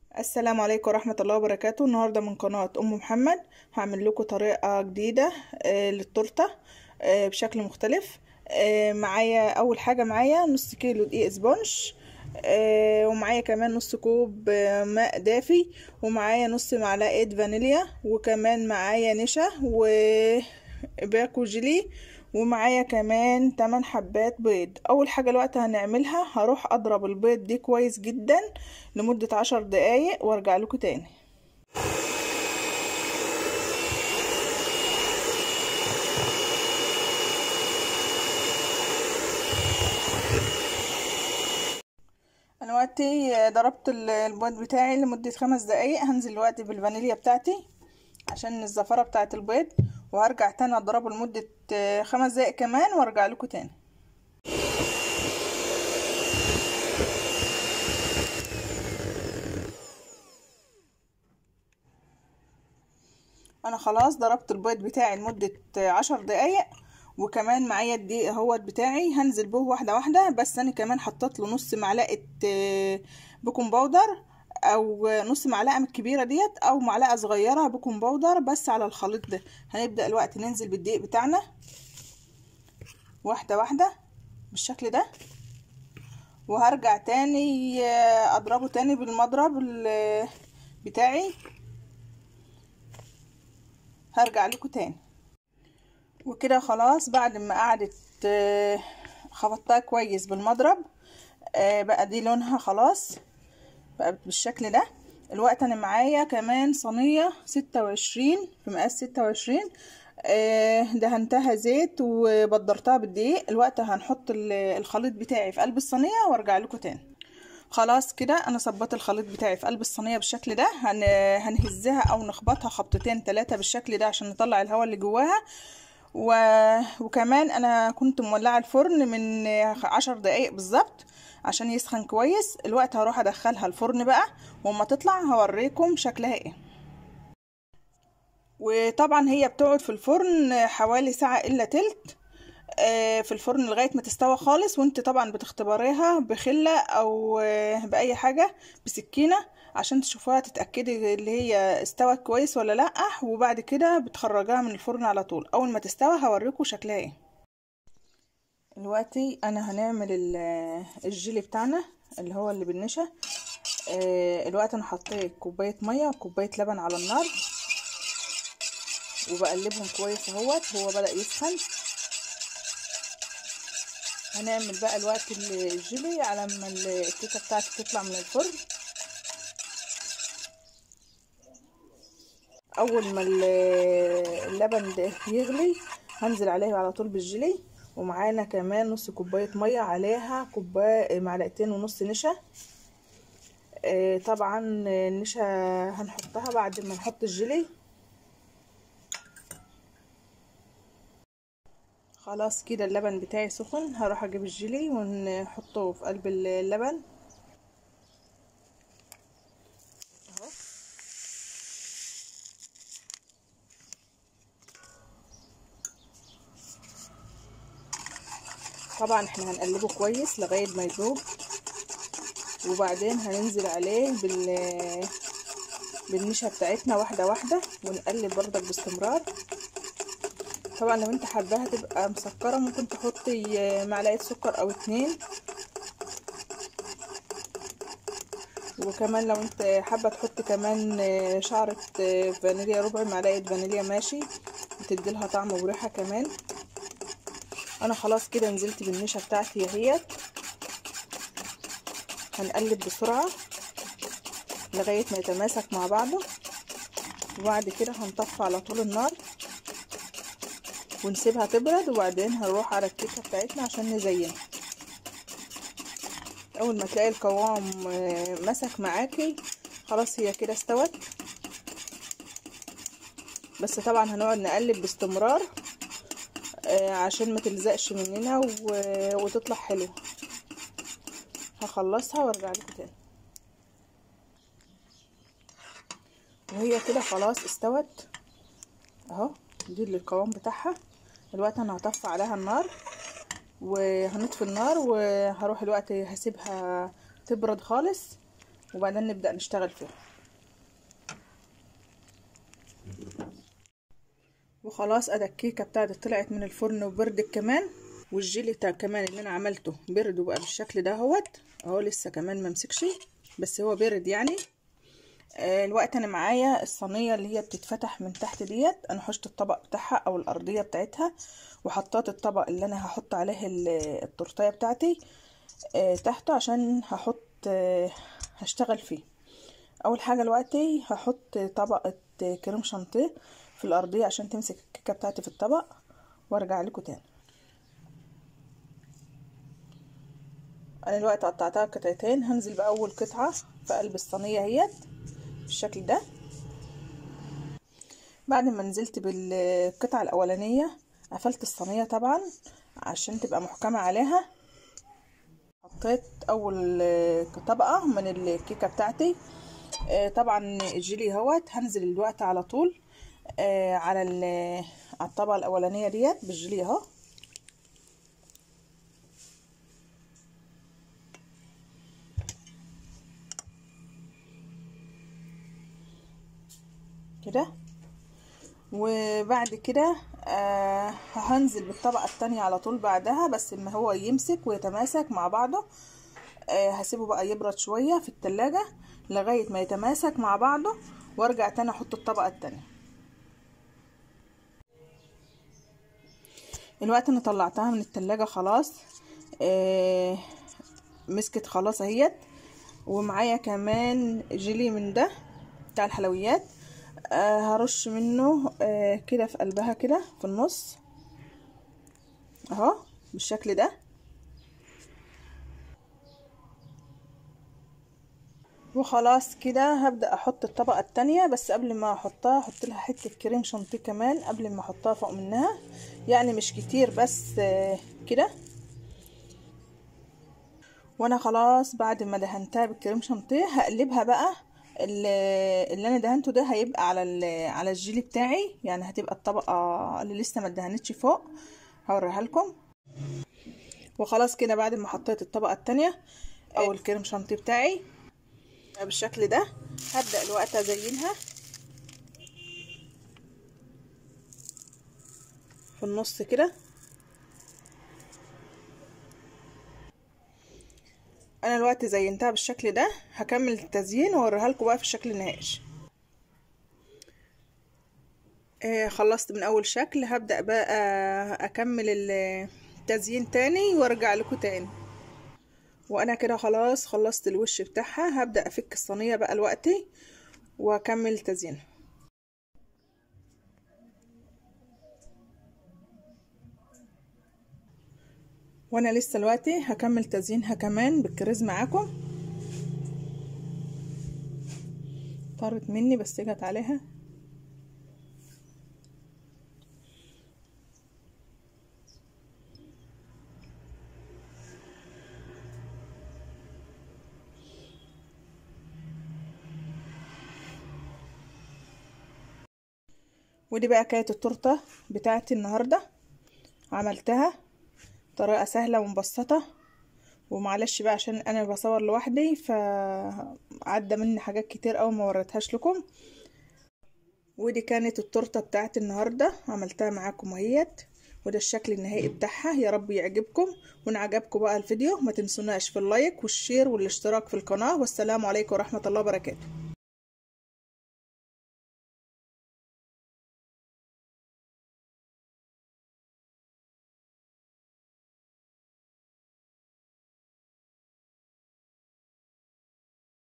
السلام عليكم ورحمة الله وبركاته النهاردة من قناة أم محمد هعمل لكم طريقة جديدة آه، للتورتة آه، بشكل مختلف آه، معايا أول حاجة معايا نص كيلو دقيق سبونج آه، ومعايا كمان نص كوب آه، ماء دافي ومعايا نص معلقة فانيليا وكمان معايا نشا وباكو جيلي ومعايا كمان 8 حبات بيض اول حاجه الوقت هنعملها هروح اضرب البيض دي كويس جدا لمده عشر دقايق وارجع لكم تاني انا وقتي ضربت البيض بتاعي لمده خمس دقايق هنزل دلوقتي بالفانيليا بتاعتي عشان الزفره بتاعه البيض وهرجع تاني اضربه لمدة خمس دقايق كمان وارجع لكم تاني انا خلاص ضربت البيض بتاعي لمدة عشر دقايق وكمان معايا الدقيق اهوت بتاعي هنزل به واحدة واحدة بس انا كمان حطيت له نص معلقة بيكنج باودر او نص معلقه من الكبيره ديت او معلقه صغيره بيكنج باودر بس على الخليط ده هنبدا الوقت ننزل بالدقيق بتاعنا واحده واحده بالشكل ده وهرجع تاني اضربه تاني بالمضرب بتاعي هرجع لكم تاني وكده خلاص بعد ما قعدت خبطتها كويس بالمضرب بقى دي لونها خلاص بقى بالشكل ده الوقت انا معايا كمان صينيه ستة وعشرين في مقاس ستة وعشرين دهنتها زيت وبدرتها بالدقيق الوقت هنحط الخليط بتاعي في قلب الصينيه وارجع لكم تاني خلاص كده انا صبت الخليط بتاعي في قلب الصينيه بالشكل ده هن... هنهزها او نخبطها خبطتين ثلاثه بالشكل ده عشان نطلع الهواء اللي جواها و... وكمان انا كنت مولعه الفرن من عشر دقايق بالظبط عشان يسخن كويس الوقت هروح ادخلها الفرن بقى واما تطلع هوريكم شكلها ايه وطبعا هي بتقعد في الفرن حوالي ساعة الا تلت في الفرن لغاية ما تستوى خالص وانت طبعا بتختبريها بخلة او باي حاجة بسكينة عشان تشوفوها تتأكدي اللي هي استوت كويس ولا لا وبعد كده بتخرجها من الفرن على طول اول ما تستوى هوريكم شكلها ايه دلوقتي انا هنعمل الجيلي بتاعنا اللي هو اللي بالنشا آه الوقت انا حطيت كوبايه ميه وكوبايه لبن على النار وبقلبهم كويس اهوت هو بدا يسخن هنعمل بقى الوقت الجيلي على ما الكيكه بتاعتي تطلع من الفرن اول ما اللبن ده يغلي هنزل عليه على طول بالجيلي ومعانا كمان نص كوبايه ميه عليها كوبايه معلقتين ونص نشا آه طبعا النشا هنحطها بعد ما نحط الجيلي خلاص كده اللبن بتاعي سخن هروح اجيب الجيلي ونحطه في قلب اللبن اهو طبعا احنا هنقلبه كويس لغايه ما يذوب وبعدين هننزل عليه بال بالنشا بتاعتنا واحده واحده ونقلب برضك باستمرار طبعا لو انت حباها تبقى مسكره ممكن تحطي معلقه سكر او اتنين وكمان لو انت حابه تحطي كمان شعره فانيليا ربع معلقه فانيليا ماشي بتدي لها طعم وريحه كمان انا خلاص كده نزلت بالنشا بتاعتي اهيت هنقلب بسرعه لغايه ما يتماسك مع بعضه وبعد كده هنطفي على طول النار ونسيبها تبرد وبعدين هنروح على الكيكه بتاعتنا عشان نزينها اول ما تلاقي القوام مسك معاكي خلاص هي كده استوت بس طبعا هنقعد نقلب باستمرار عشان ما تلزقش مننا وتطلع حلوه هخلصها وارجع لكم تاني وهي كده خلاص استوت اهو دي القوام بتاعها دلوقتي انا هطفي عليها النار وهنطفي النار وهروح الوقت هسيبها تبرد خالص وبعدين نبدأ نشتغل فيها وخلاص ادي الكيكه بتاعتي طلعت من الفرن وبردت كمان والجيلي بتاع كمان اللي انا عملته برد وبقى بالشكل ده اهوت اهو لسه كمان ممسكش بس هو برد يعني آه الوقت انا معايا الصينيه اللي هي بتتفتح من تحت ديت انا حشت الطبق بتاعها او الارضيه بتاعتها وحطيت الطبق اللي انا هحط عليه التورتيه بتاعتي آه تحته عشان هحط آه هشتغل فيه اول حاجه دلوقتي هحط طبقه كريم شانتيه في الارضيه عشان تمسك الكيكه بتاعتي في الطبق وارجع لكم تاني انا دلوقتي قطعتها قطعتين هنزل باول قطعه في قلب الصينيه اهيت بالشكل ده بعد ما نزلت بالقطعه الاولانيه قفلت الصينيه طبعا عشان تبقى محكمه عليها حطيت اول طبقه من الكيكه بتاعتي طبعا الجيلي اهوت هنزل دلوقتي على طول على على الطبقه الاولانيه ديت بالجيلي اهو كده وبعد كده آه هنزل بالطبقة التانية على طول بعدها بس ما هو يمسك ويتماسك مع بعضه آه هسيبه بقى يبرد شوية في التلاجة لغاية ما يتماسك مع بعضه وارجع تاني احط الطبقة التانية الوقت انا طلعتها من التلاجة خلاص آه مسكت خلاص اهيت ومعايا كمان جيلي من ده بتاع الحلويات آه هرش منه آه كده في قلبها كده في النص اهو بالشكل ده وخلاص كده هبدأ احط الطبقة التانية بس قبل ما احطها احط لها حتة كريم شانتيه كمان قبل ما احطها فوق منها يعني مش كتير بس آه كده وانا خلاص بعد ما دهنتها بالكريم شانتيه هقلبها بقى اللي انا دهنته ده هيبقى على على الجيلي بتاعي يعني هتبقى الطبقه اللي لسه ما ادهنتش فوق هوريها لكم وخلاص كده بعد ما حطيت الطبقه التانية او الكريم شانتيه بتاعي بالشكل ده هبدا الوقت ازينها في النص كده انا الوقت زينتها بالشكل ده هكمل التزيين واوريها لكم بقى في الشكل النهائي آه خلصت من اول شكل هبدا بقى اكمل التزيين تاني وارجع لكم تاني وانا كده خلاص خلصت الوش بتاعها هبدا افك الصينيه بقى دلوقتي واكمل تزيينها وانا لسه دلوقتي هكمل تزيينها كمان بالكريز معاكم طارت مني بس جت عليها ودي بقى كانت التورته بتاعتي النهارده عملتها طريقة سهلة ومبسطة ومعلش بقى عشان انا بصور لوحدي فعدى مني حاجات كتير اوي ما وريتهاش لكم ودي كانت التورته بتاعت النهارده عملتها معاكم اهيت وده الشكل النهائي بتاعها يا رب يعجبكم وان عجبكم بقى الفيديو ما تنسوناش في اللايك والشير والاشتراك في القناه والسلام عليكم ورحمه الله وبركاته